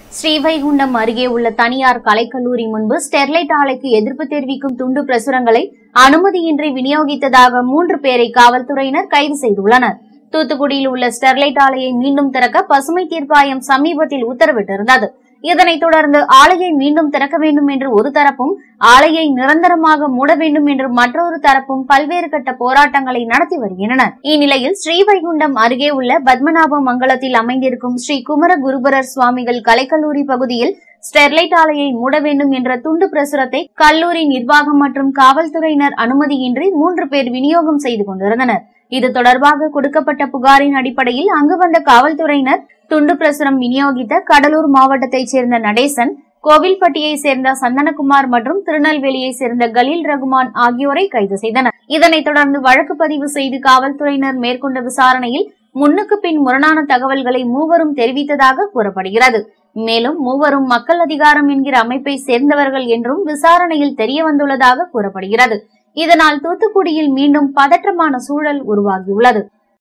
ஸ்ரீவைகுண்டம் அருகே உள்ள தனியார் கலைக்கல்லூரி முன்பு ஸ்டெர்லைட் ஆலைக்கு எதிர்ப்பு தெரிவிக்கும் துண்டு பிரசுரங்களை அனுமதியின்றி விநியோகித்ததாக மூன்று பேரை காவல்துறையினர் கைது செய்துள்ளனர் தூத்துக்குடியில் உள்ள ஸ்டெர்லைட் ஆலையை மீண்டும் திறக்க பசுமை தீர்ப்பாயம் சமீபத்தில் உத்தரவிட்டிருந்தது இதனைத் தொடர்ந்து ஆலையை மீண்டும் திறக்க வேண்டும் என்று ஒரு தரப்பும் ஆலையை நிரந்தரமாக மூட வேண்டும் என்று மற்றொரு தரப்பும் பல்வேறு கட்ட போராட்டங்களை நடத்தி வருகின்றனர் இந்நிலையில் ஸ்ரீவைகுண்டம் அருகே உள்ள பத்மநாப மங்கலத்தில் அமைந்திருக்கும் ஸ்ரீ குமர குருபரர் சுவாமிகள் கலைக்கல்லூரி பகுதியில் ஸ்டெர்லைட் ஆலையை மூட வேண்டும் என்ற துண்டு பிரசுரத்தை கல்லூரி நிர்வாகம் மற்றும் காவல்துறையினர் அனுமதியின்றி மூன்று பேர் விநியோகம் செய்து கொண்டிருந்தனர் இது தொடர்பாக கொடுக்கப்பட்ட புகாரின் அடிப்படையில் அங்கு வந்த காவல்துறையினர் துண்டு பிரசுரம் விநியோகித்த கடலூர் மாவட்டத்தைச் சேர்ந்த நடேசன் கோவில்பட்டியை சேர்ந்த சந்தனகுமார் மற்றும் திருநெல்வேலியை சேர்ந்த கலீல் ரகுமான் ஆகியோரை கைது செய்தனர் இதனைத் தொடர்ந்து வழக்கு பதிவு செய்து காவல்துறையினர் மேற்கொண்ட விசாரணையில் முன்னுக்கு பின் முரணான தகவல்களை மூவரும் தெரிவித்ததாக கூறப்படுகிறது மேலும் மூவரும் மக்கள் அதிகாரம் என்கிற அமைப்பை சேர்ந்தவர்கள் என்றும் விசாரணையில் தெரிய வந்துள்ளதாக கூறப்படுகிறது இதனால் தூத்துக்குடியில் மீண்டும் பதற்றமான சூழல் உருவாகியுள்ளது